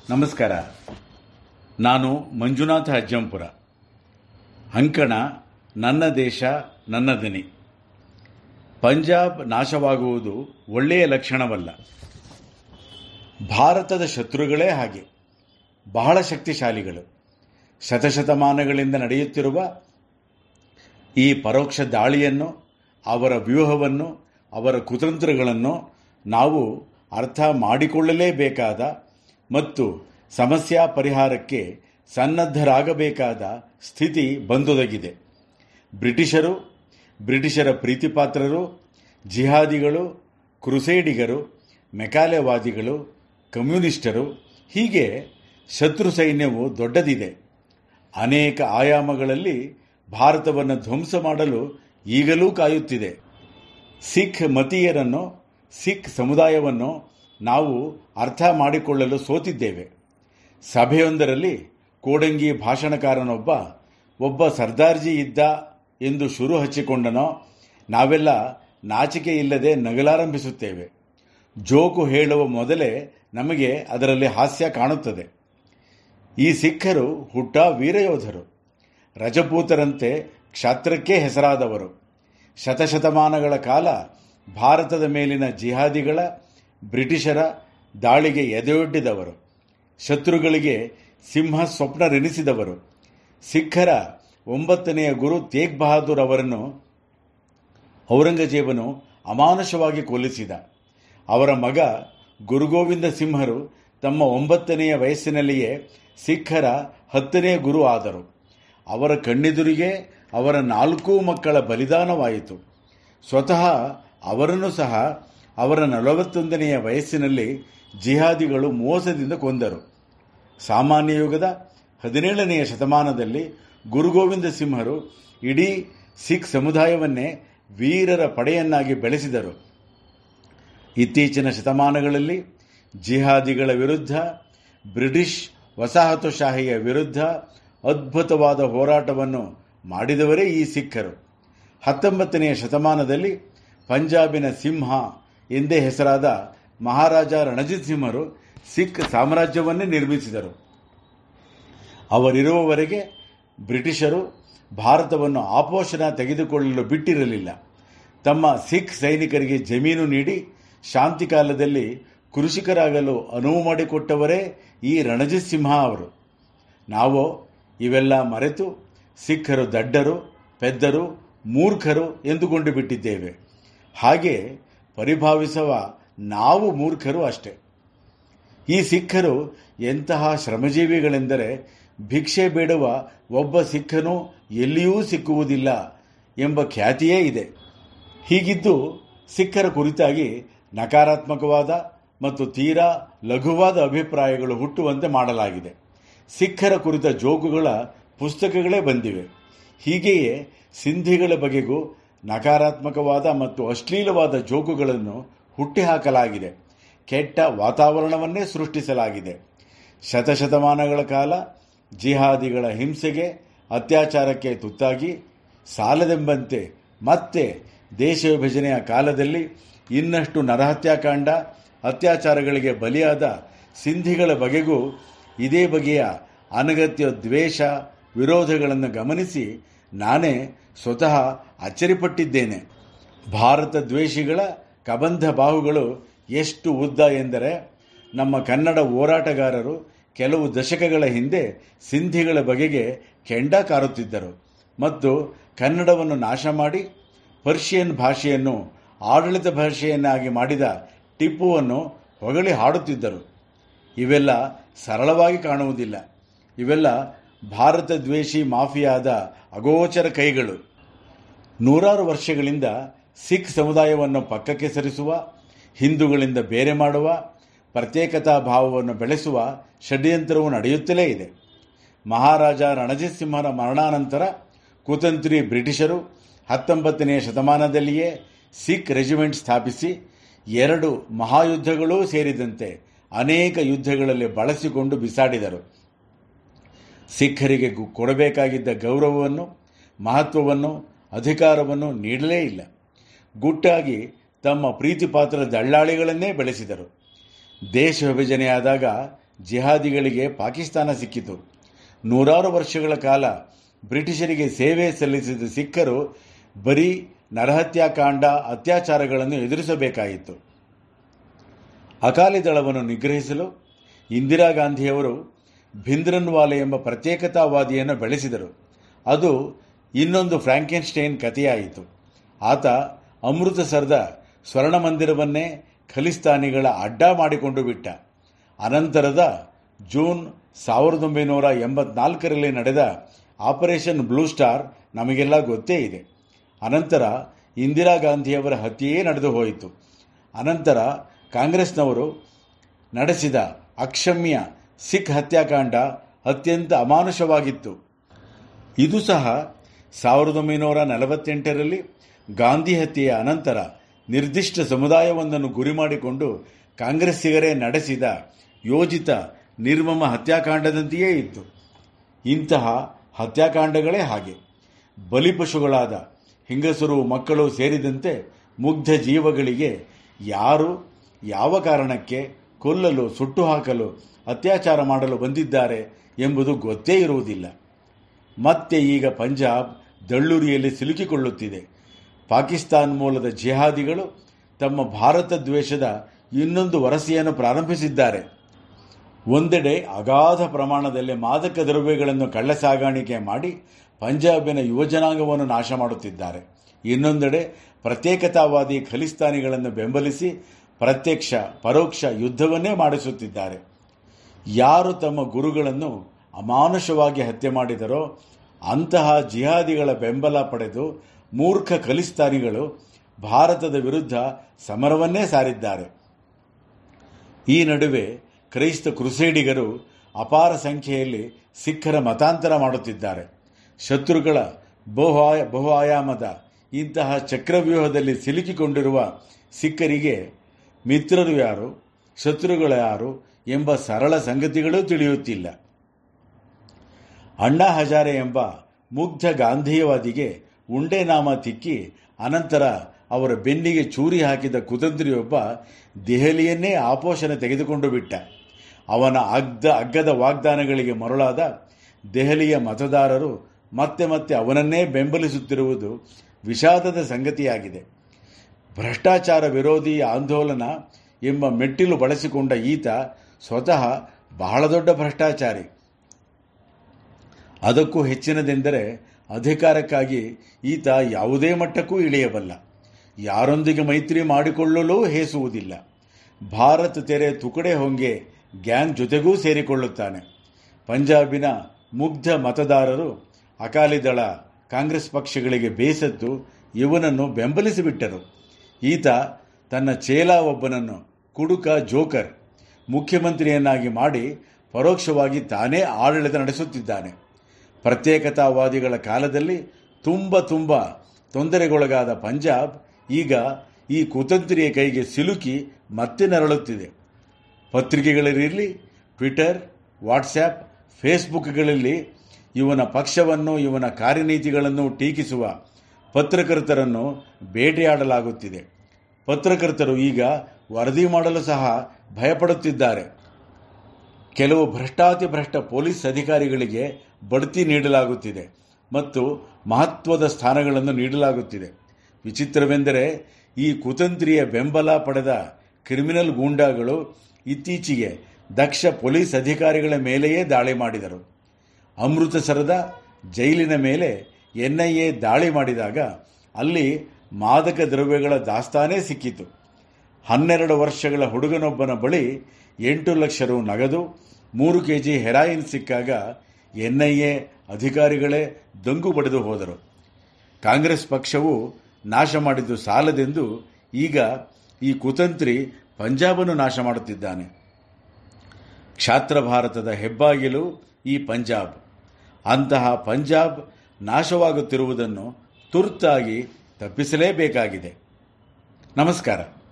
ನಮಸ್ಕಾರ ನಾನು ಮಂಜುನಾಥ ಅಜ್ಜಂಪುರ ಅಂಕಣ ನನ್ನ ದೇಶ ನನ್ನ ದನಿ ಪಂಜಾಬ್ ನಾಶವಾಗುವುದು ಒಳ್ಳೆಯ ಲಕ್ಷಣವಲ್ಲ ಭಾರತದ ಶತ್ರುಗಳೇ ಹಾಗೆ ಬಹಳ ಶಕ್ತಿಶಾಲಿಗಳು ಶತಶತಮಾನಗಳಿಂದ ನಡೆಯುತ್ತಿರುವ ಈ ಪರೋಕ್ಷ ದಾಳಿಯನ್ನು ಅವರ ವ್ಯೂಹವನ್ನು ಅವರ ಕುತಂತ್ರಗಳನ್ನು ನಾವು ಅರ್ಥ ಮಾಡಿಕೊಳ್ಳಲೇಬೇಕಾದ ಮತ್ತು ಸಮಸ್ಯಾ ಪರಿಹಾರಕ್ಕೆ ಸನ್ನದ್ಧರಾಗಬೇಕಾದ ಸ್ಥಿತಿ ಬಂದೊದಗಿದೆ ಬ್ರಿಟಿಷರು ಬ್ರಿಟಿಷರ ಪ್ರೀತಿಪಾತ್ರರು ಜಿಹಾದಿಗಳು ಕ್ರುಸೇಡಿಗರು ಮೆಕಾಲೆವಾದಿಗಳು ಕಮ್ಯುನಿಸ್ಟರು ಹೀಗೆ ಶತ್ರು ಸೈನ್ಯವು ದೊಡ್ಡದಿದೆ ಅನೇಕ ಆಯಾಮಗಳಲ್ಲಿ ಭಾರತವನ್ನು ಧ್ವಂಸ ಮಾಡಲು ಈಗಲೂ ಕಾಯುತ್ತಿದೆ ಸಿಖ್ ಮತೀಯರನ್ನು ಸಿಖ್ ಸಮುದಾಯವನ್ನು ನಾವು ಅರ್ಥ ಮಾಡಿಕೊಳ್ಳಲು ಸೋತಿದ್ದೇವೆ ಸಭೆಯೊಂದರಲ್ಲಿ ಕೋಡಂಗಿ ಭಾಷಣಕಾರನೊಬ್ಬ ಒಬ್ಬ ಸರ್ದಾರ್ಜಿ ಇದ್ದ ಎಂದು ಶುರು ಹಚ್ಚಿಕೊಂಡನೋ ನಾವೆಲ್ಲ ನಾಚಿಕೆ ಇಲ್ಲದೆ ನಗಲಾರಂಭಿಸುತ್ತೇವೆ ಜೋಕು ಹೇಳುವ ಮೊದಲೇ ನಮಗೆ ಅದರಲ್ಲಿ ಹಾಸ್ಯ ಕಾಣುತ್ತದೆ ಈ ಸಿಖ್ಖರು ಹುಟ್ಟ ವೀರಯೋಧರು ರಜಪೂತರಂತೆ ಕ್ಷಾತ್ರಕ್ಕೆ ಹೆಸರಾದವರು ಶತಶತಮಾನಗಳ ಕಾಲ ಭಾರತದ ಮೇಲಿನ ಜಿಹಾದಿಗಳ ಬ್ರಿಟಿಷರ ದಾಳಿಗೆ ಎದೆಯೊಡ್ಡಿದವರು ಶತ್ರುಗಳಿಗೆ ಸಿಂಹ ಸ್ವಪ್ನರೆನಿಸಿದವರು ಸಿಖ್ಖರ ಒಂಬತ್ತನೆಯ ಗುರು ತೇಗ್ ಬಹಾದೂರ್ ಅವರನ್ನು ಔರಂಗಜೇಬನು ಅಮಾನುಷವಾಗಿ ಕೊಲ್ಲಿಸಿದ ಅವರ ಮಗ ಗುರುಗೋವಿಂದ ಸಿಂಹರು ತಮ್ಮ ಒಂಬತ್ತನೆಯ ವಯಸ್ಸಿನಲ್ಲಿಯೇ ಸಿಖ್ಖರ ಹತ್ತನೇ ಗುರು ಆದರು ಅವರ ಕಣ್ಣೆದುರಿಗೆ ಅವರ ನಾಲ್ಕೂ ಮಕ್ಕಳ ಬಲಿದಾನವಾಯಿತು ಸ್ವತಃ ಅವರನ್ನು ಸಹ ಅವರ ನಲವತ್ತೊಂದನೆಯ ವಯಸ್ಸಿನಲ್ಲಿ ಜಿಹಾದಿಗಳು ಮೋಸದಿಂದ ಕೊಂದರು ಸಾಮಾನ್ಯ ಯುಗದ ಹದಿನೇಳನೆಯ ಶತಮಾನದಲ್ಲಿ ಗುರುಗೋವಿಂದ ಸಿಂಹರು ಇಡೀ ಸಿಖ್ ಸಮುದಾಯವನ್ನೇ ವೀರರ ಪಡೆಯನ್ನಾಗಿ ಬೆಳೆಸಿದರು ಇತ್ತೀಚಿನ ಶತಮಾನಗಳಲ್ಲಿ ಜಿಹಾದಿಗಳ ವಿರುದ್ಧ ಬ್ರಿಟಿಷ್ ವಸಾಹತುಶಾಹಿಯ ವಿರುದ್ಧ ಅದ್ಭುತವಾದ ಹೋರಾಟವನ್ನು ಮಾಡಿದವರೇ ಈ ಸಿಖ್ಖರು ಹತ್ತೊಂಬತ್ತನೆಯ ಶತಮಾನದಲ್ಲಿ ಪಂಜಾಬಿನ ಸಿಂಹ ಎಂದೇ ಹೆಸರಾದ ಮಹಾರಾಜ ರಣಜಿತ್ ಸಿಂಹರು ಸಿಖ್ ಸಾಮ್ರಾಜ್ಯವನ್ನೇ ನಿರ್ಮಿಸಿದರು ಅವರಿರುವವರೆಗೆ ಬ್ರಿಟಿಷರು ಭಾರತವನ್ನು ಆಪೋಷಣ ತೆಗೆದುಕೊಳ್ಳಲು ಬಿಟ್ಟಿರಲಿಲ್ಲ ತಮ್ಮ ಸಿಖ್ ಸೈನಿಕರಿಗೆ ಜಮೀನು ನೀಡಿ ಶಾಂತಿ ಕಾಲದಲ್ಲಿ ಕೃಷಿಕರಾಗಲು ಅನುವು ಮಾಡಿಕೊಟ್ಟವರೇ ಈ ರಣಜಿತ್ ಸಿಂಹ ಅವರು ನಾವು ಇವೆಲ್ಲ ಮರೆತು ಸಿಖ್ಖರು ದಡ್ಡರು ಪೆದ್ದರು ಮೂರ್ಖರು ಎಂದುಕೊಂಡು ಬಿಟ್ಟಿದ್ದೇವೆ ಹಾಗೆ ಪರಿಭಾವಿಸುವ ನಾವು ಮೂರ್ಖರು ಅಷ್ಟೇ ಈ ಸಿಖ್ಖರು ಎಂತಹ ಶ್ರಮಜೀವಿಗಳೆಂದರೆ ಭಿಕ್ಷೆ ಬೇಡುವ ಒಬ್ಬ ಸಿಖ್ಖನು ಎಲ್ಲಿಯೂ ಸಿಕ್ಕುವುದಿಲ್ಲ ಎಂಬ ಖ್ಯಾತಿಯೇ ಇದೆ ಹೀಗಿದ್ದು ಸಿಖ್ಖರ ಕುರಿತಾಗಿ ನಕಾರಾತ್ಮಕವಾದ ಮತ್ತು ತೀರಾ ಲಘುವಾದ ಅಭಿಪ್ರಾಯಗಳು ಹುಟ್ಟುವಂತೆ ಮಾಡಲಾಗಿದೆ ಸಿಖ್ಖರ ಕುರಿತ ಜೋಕುಗಳ ಪುಸ್ತಕಗಳೇ ಬಂದಿವೆ ಹೀಗೆಯೇ ಸಿಂಧಿಗಳ ಬಗೆಗೂ ನಕಾರಾತ್ಮಕವಾದ ಮತ್ತು ಅಶ್ಲೀಲವಾದ ಜೋಕುಗಳನ್ನು ಹುಟ್ಟಿಹಾಕಲಾಗಿದೆ ಕೆಟ್ಟ ವಾತಾವರಣವನ್ನೇ ಸೃಷ್ಟಿಸಲಾಗಿದೆ ಶತಶತಮಾನಗಳ ಕಾಲ ಜಿಹಾದಿಗಳ ಹಿಂಸೆಗೆ ಅತ್ಯಾಚಾರಕ್ಕೆ ತುತ್ತಾಗಿ ಸಾಲದೆಂಬಂತೆ ಮತ್ತೆ ದೇಶ ವಿಭಜನೆಯ ಕಾಲದಲ್ಲಿ ಇನ್ನಷ್ಟು ನರಹತ್ಯಾಕಾಂಡ ಅತ್ಯಾಚಾರಗಳಿಗೆ ಬಲಿಯಾದ ಸಿಂಧಿಗಳ ಬಗೆಗೂ ಇದೇ ಬಗೆಯ ಅನಗತ್ಯ ದ್ವೇಷ ವಿರೋಧಗಳನ್ನು ಗಮನಿಸಿ ನಾನೇ ಸ್ವತಃ ಅಚ್ಚರಿಪಟ್ಟಿದ್ದೇನೆ ಭಾರತ ದ್ವೇಷಿಗಳ ಕಬಂಧ ಬಾಹುಗಳು ಎಷ್ಟು ಉದ್ದ ಎಂದರೆ ನಮ್ಮ ಕನ್ನಡ ಹೋರಾಟಗಾರರು ಕೆಲವು ದಶಕಗಳ ಹಿಂದೆ ಸಿಂಧಿಗಳ ಬಗೆಗೆ ಕೆಂಡ ಕಾರುತ್ತಿದ್ದರು ಮತ್ತು ಕನ್ನಡವನ್ನು ನಾಶ ಮಾಡಿ ಪರ್ಷಿಯನ್ ಭಾಷೆಯನ್ನು ಆಡಳಿತ ಭಾಷೆಯನ್ನಾಗಿ ಮಾಡಿದ ಟಿಪ್ಪುವನ್ನು ಹೊಗಳಿ ಹಾಡುತ್ತಿದ್ದರು ಇವೆಲ್ಲ ಸರಳವಾಗಿ ಕಾಣುವುದಿಲ್ಲ ಇವೆಲ್ಲ ಭಾರತ ದ್ವೇಷಿ ಮಾಫಿಯಾದ ಅಗೋಚರ ಕೈಗಳು ನೂರಾರು ವರ್ಷಗಳಿಂದ ಸಿಖ್ ಸಮುದಾಯವನ್ನು ಪಕ್ಕಕ್ಕೆ ಸರಿಸುವ ಹಿಂದೂಗಳಿಂದ ಬೇರೆ ಮಾಡುವ ಪ್ರತ್ಯೇಕತಾ ಭಾವವನ್ನು ಬೆಳೆಸುವ ಷಡ್ಯಂತ್ರವು ನಡೆಯುತ್ತಲೇ ಇದೆ ಮಹಾರಾಜ ರಣಜಿತ್ ಸಿಂಹನ ಮರಣಾನಂತರ ಕುತಂತ್ರಿ ಬ್ರಿಟಿಷರು ಹತ್ತೊಂಬತ್ತನೆಯ ಶತಮಾನದಲ್ಲಿಯೇ ಸಿಖ್ ರೆಜಿಮೆಂಟ್ ಸ್ಥಾಪಿಸಿ ಎರಡು ಮಹಾಯುದ್ಧಗಳೂ ಸೇರಿದಂತೆ ಅನೇಕ ಯುದ್ಧಗಳಲ್ಲಿ ಬಳಸಿಕೊಂಡು ಬಿಸಾಡಿದರು ಸಿಖ್ಖರಿಗೆ ಗು- ಕೊಡಬೇಕಾಗಿದ್ದ ಗೌರವವನ್ನು ಮಹತ್ವವನ್ನು ಅಧಿಕಾರವನ್ನು ನೀಡಲೇ ಇಲ್ಲ ಗುಟ್ಟಾಗಿ ತಮ್ಮ ಪ್ರೀತಿಪಾತ್ರ ದಳ್ಳಾಳಿಗಳನ್ನೇ ಬೆಳೆಸಿದರು ದೇಶ ವಿಭಜನೆಯಾದಾಗ ಜಿಹಾದಿಗಳಿಗೆ ಪಾಕಿಸ್ತಾನ ಸಿಕ್ಕಿತು ನೂರಾರು ವರ್ಷಗಳ ಕಾಲ ಬ್ರಿಟಿಷರಿಗೆ ಸೇವೆ ಸಲ್ಲಿಸಿದ ಸಿಖ್ಖರು ಬರೀ ನರಹತ್ಯಾಕಾಂಡ ಅತ್ಯಾಚಾರಗಳನ್ನು ಎದುರಿಸಬೇಕಾಯಿತು ಅಕಾಲಿ ದಳವನ್ನು ನಿಗ್ರಹಿಸಲು ಇಂದಿರಾ ಗಾಂಧಿಯವರು ಭಿಂದ್ರನ್ವಾಲೆ ಎಂಬ ಪ್ರತ್ಯೇಕತಾವಾದಿಯನ್ನು ಬೆಳೆಸಿದರು ಅದು ಇನ್ನೊಂದು ಫ್ರಾಂಕೆನ್ಸ್ಟೈನ್ ಕಥೆಯಾಯಿತು ಆತ ಅಮೃತಸರದ ಸ್ವರ್ಣ ಮಂದಿರವನ್ನೇ ಖಲಿಸ್ತಾನಿಗಳ ಅಡ್ಡ ಮಾಡಿಕೊಂಡು ಬಿಟ್ಟ ಅನಂತರದ ಜೂನ್ ಸಾವಿರದ ಒಂಬೈನೂರ ಎಂಬತ್ನಾಲ್ಕರಲ್ಲಿ ನಡೆದ ಆಪರೇಷನ್ ಬ್ಲೂ ಸ್ಟಾರ್ ನಮಗೆಲ್ಲ ಗೊತ್ತೇ ಇದೆ ಅನಂತರ ಇಂದಿರಾ ಗಾಂಧಿಯವರ ಹತ್ಯೆಯೇ ನಡೆದು ಹೋಯಿತು ಅನಂತರ ಕಾಂಗ್ರೆಸ್ನವರು ನಡೆಸಿದ ಅಕ್ಷಮ್ಯ ಸಿಖ್ ಹತ್ಯಾಕಾಂಡ ಅತ್ಯಂತ ಅಮಾನುಷವಾಗಿತ್ತು ಇದು ಸಹ ಸಾವಿರದ ಒಂಬೈನೂರ ನಲವತ್ತೆಂಟರಲ್ಲಿ ಗಾಂಧಿ ಹತ್ಯೆಯ ಅನಂತರ ನಿರ್ದಿಷ್ಟ ಸಮುದಾಯವೊಂದನ್ನು ಗುರಿ ಮಾಡಿಕೊಂಡು ಕಾಂಗ್ರೆಸ್ಸಿಗರೇ ನಡೆಸಿದ ಯೋಜಿತ ನಿರ್ಮಮ ಹತ್ಯಾಕಾಂಡದಂತೆಯೇ ಇತ್ತು ಇಂತಹ ಹತ್ಯಾಕಾಂಡಗಳೇ ಹಾಗೆ ಬಲಿಪಶುಗಳಾದ ಹೆಂಗಸರು ಮಕ್ಕಳು ಸೇರಿದಂತೆ ಮುಗ್ಧ ಜೀವಗಳಿಗೆ ಯಾರು ಯಾವ ಕಾರಣಕ್ಕೆ ಕೊಲ್ಲಲು ಸುಟ್ಟು ಹಾಕಲು ಅತ್ಯಾಚಾರ ಮಾಡಲು ಬಂದಿದ್ದಾರೆ ಎಂಬುದು ಗೊತ್ತೇ ಇರುವುದಿಲ್ಲ ಮತ್ತೆ ಈಗ ಪಂಜಾಬ್ ದಳ್ಳುರಿಯಲ್ಲಿ ಸಿಲುಕಿಕೊಳ್ಳುತ್ತಿದೆ ಪಾಕಿಸ್ತಾನ್ ಮೂಲದ ಜಿಹಾದಿಗಳು ತಮ್ಮ ಭಾರತ ದ್ವೇಷದ ಇನ್ನೊಂದು ವರಸೆಯನ್ನು ಪ್ರಾರಂಭಿಸಿದ್ದಾರೆ ಒಂದೆಡೆ ಅಗಾಧ ಪ್ರಮಾಣದಲ್ಲಿ ಮಾದಕ ದ್ರವ್ಯಗಳನ್ನು ಕಳ್ಳಸಾಗಾಣಿಕೆ ಮಾಡಿ ಪಂಜಾಬಿನ ಯುವಜನಾಂಗವನ್ನು ನಾಶ ಮಾಡುತ್ತಿದ್ದಾರೆ ಇನ್ನೊಂದೆಡೆ ಪ್ರತ್ಯೇಕತಾವಾದಿ ಖಲಿಸ್ತಾನಿಗಳನ್ನು ಬೆಂಬಲಿಸಿ ಪ್ರತ್ಯಕ್ಷ ಪರೋಕ್ಷ ಯುದ್ಧವನ್ನೇ ಮಾಡಿಸುತ್ತಿದ್ದಾರೆ ಯಾರು ತಮ್ಮ ಗುರುಗಳನ್ನು ಅಮಾನುಷವಾಗಿ ಹತ್ಯೆ ಮಾಡಿದರೋ ಅಂತಹ ಜಿಹಾದಿಗಳ ಬೆಂಬಲ ಪಡೆದು ಮೂರ್ಖ ಖಲಿಸ್ತಾನಿಗಳು ಭಾರತದ ವಿರುದ್ಧ ಸಮರವನ್ನೇ ಸಾರಿದ್ದಾರೆ ಈ ನಡುವೆ ಕ್ರೈಸ್ತ ಕ್ರುಸೇಡಿಗರು ಅಪಾರ ಸಂಖ್ಯೆಯಲ್ಲಿ ಸಿಖ್ಖರ ಮತಾಂತರ ಮಾಡುತ್ತಿದ್ದಾರೆ ಶತ್ರುಗಳ ಬಹು ಬಹು ಆಯಾಮದ ಇಂತಹ ಚಕ್ರವ್ಯೂಹದಲ್ಲಿ ಸಿಲುಕಿಕೊಂಡಿರುವ ಸಿಖ್ಖರಿಗೆ ಮಿತ್ರರು ಯಾರು ಶತ್ರುಗಳು ಯಾರು ಎಂಬ ಸರಳ ಸಂಗತಿಗಳೂ ತಿಳಿಯುತ್ತಿಲ್ಲ ಅಣ್ಣಾ ಹಜಾರೆ ಎಂಬ ಮುಗ್ಧ ಗಾಂಧೀಯವಾದಿಗೆ ಉಂಡೆ ನಾಮ ತಿಕ್ಕಿ ಅನಂತರ ಅವರ ಬೆನ್ನಿಗೆ ಚೂರಿ ಹಾಕಿದ ಕುತಂತ್ರಿಯೊಬ್ಬ ದೆಹಲಿಯನ್ನೇ ಆಪೋಷಣ ತೆಗೆದುಕೊಂಡು ಬಿಟ್ಟ ಅವನ ಅಗ್ದ ಅಗ್ಗದ ವಾಗ್ದಾನಗಳಿಗೆ ಮರುಳಾದ ದೆಹಲಿಯ ಮತದಾರರು ಮತ್ತೆ ಮತ್ತೆ ಅವನನ್ನೇ ಬೆಂಬಲಿಸುತ್ತಿರುವುದು ವಿಷಾದದ ಸಂಗತಿಯಾಗಿದೆ ಭ್ರಷ್ಟಾಚಾರ ವಿರೋಧಿ ಆಂದೋಲನ ಎಂಬ ಮೆಟ್ಟಿಲು ಬಳಸಿಕೊಂಡ ಈತ ಸ್ವತಃ ಬಹಳ ದೊಡ್ಡ ಭ್ರಷ್ಟಾಚಾರಿ ಅದಕ್ಕೂ ಹೆಚ್ಚಿನದೆಂದರೆ ಅಧಿಕಾರಕ್ಕಾಗಿ ಈತ ಯಾವುದೇ ಮಟ್ಟಕ್ಕೂ ಇಳಿಯಬಲ್ಲ ಯಾರೊಂದಿಗೆ ಮೈತ್ರಿ ಮಾಡಿಕೊಳ್ಳಲೂ ಹೇಸುವುದಿಲ್ಲ ಭಾರತ್ ತೆರೆ ತುಕಡೆ ಹೊಂಗೆ ಗ್ಯಾಂಗ್ ಜೊತೆಗೂ ಸೇರಿಕೊಳ್ಳುತ್ತಾನೆ ಪಂಜಾಬಿನ ಮುಗ್ಧ ಮತದಾರರು ಅಕಾಲಿ ದಳ ಕಾಂಗ್ರೆಸ್ ಪಕ್ಷಗಳಿಗೆ ಬೇಸತ್ತು ಇವನನ್ನು ಬೆಂಬಲಿಸಿಬಿಟ್ಟರು ಈತ ತನ್ನ ಚೇಲ ಒಬ್ಬನನ್ನು ಕುಡುಕ ಜೋಕರ್ ಮುಖ್ಯಮಂತ್ರಿಯನ್ನಾಗಿ ಮಾಡಿ ಪರೋಕ್ಷವಾಗಿ ತಾನೇ ಆಡಳಿತ ನಡೆಸುತ್ತಿದ್ದಾನೆ ಪ್ರತ್ಯೇಕತಾವಾದಿಗಳ ಕಾಲದಲ್ಲಿ ತುಂಬ ತುಂಬ ತೊಂದರೆಗೊಳಗಾದ ಪಂಜಾಬ್ ಈಗ ಈ ಕುತಂತ್ರಿಯ ಕೈಗೆ ಸಿಲುಕಿ ಮತ್ತೆ ನರಳುತ್ತಿದೆ ಪತ್ರಿಕೆಗಳಿರಲಿ ಟ್ವಿಟರ್ ವಾಟ್ಸ್ಯಾಪ್ ಫೇಸ್ಬುಕ್ಗಳಲ್ಲಿ ಇವನ ಪಕ್ಷವನ್ನು ಇವನ ಕಾರ್ಯನೀತಿಗಳನ್ನು ಟೀಕಿಸುವ ಪತ್ರಕರ್ತರನ್ನು ಬೇಟೆಯಾಡಲಾಗುತ್ತಿದೆ ಪತ್ರಕರ್ತರು ಈಗ ವರದಿ ಮಾಡಲು ಸಹ ಭಯಪಡುತ್ತಿದ್ದಾರೆ ಕೆಲವು ಭ್ರಷ್ಟಾತಿ ಭ್ರಷ್ಟ ಪೊಲೀಸ್ ಅಧಿಕಾರಿಗಳಿಗೆ ಬಡ್ತಿ ನೀಡಲಾಗುತ್ತಿದೆ ಮತ್ತು ಮಹತ್ವದ ಸ್ಥಾನಗಳನ್ನು ನೀಡಲಾಗುತ್ತಿದೆ ವಿಚಿತ್ರವೆಂದರೆ ಈ ಕುತಂತ್ರಿಯ ಬೆಂಬಲ ಪಡೆದ ಕ್ರಿಮಿನಲ್ ಗೂಂಡಾಗಳು ಇತ್ತೀಚೆಗೆ ದಕ್ಷ ಪೊಲೀಸ್ ಅಧಿಕಾರಿಗಳ ಮೇಲೆಯೇ ದಾಳಿ ಮಾಡಿದರು ಅಮೃತಸರದ ಜೈಲಿನ ಮೇಲೆ ಎನ್ಐಎ ದಾಳಿ ಮಾಡಿದಾಗ ಅಲ್ಲಿ ಮಾದಕ ದ್ರವ್ಯಗಳ ದಾಸ್ತಾನೇ ಸಿಕ್ಕಿತು ಹನ್ನೆರಡು ವರ್ಷಗಳ ಹುಡುಗನೊಬ್ಬನ ಬಳಿ ಎಂಟು ಲಕ್ಷ ರು ನಗದು ಮೂರು ಕೆಜಿ ಹೆರಾಯಿನ್ ಸಿಕ್ಕಾಗ ಎನ್ಐಎ ಅಧಿಕಾರಿಗಳೇ ದಂಗು ಬಡಿದು ಹೋದರು ಕಾಂಗ್ರೆಸ್ ಪಕ್ಷವು ನಾಶ ಮಾಡಿದ್ದು ಸಾಲದೆಂದು ಈಗ ಈ ಕುತಂತ್ರಿ ಪಂಜಾಬನ್ನು ನಾಶ ಮಾಡುತ್ತಿದ್ದಾನೆ ಕ್ಷಾತ್ರ ಭಾರತದ ಹೆಬ್ಬಾಗಿಲು ಈ ಪಂಜಾಬ್ ಅಂತಹ ಪಂಜಾಬ್ ನಾಶವಾಗುತ್ತಿರುವುದನ್ನು ತುರ್ತಾಗಿ ತಪ್ಪಿಸಲೇಬೇಕಾಗಿದೆ ನಮಸ್ಕಾರ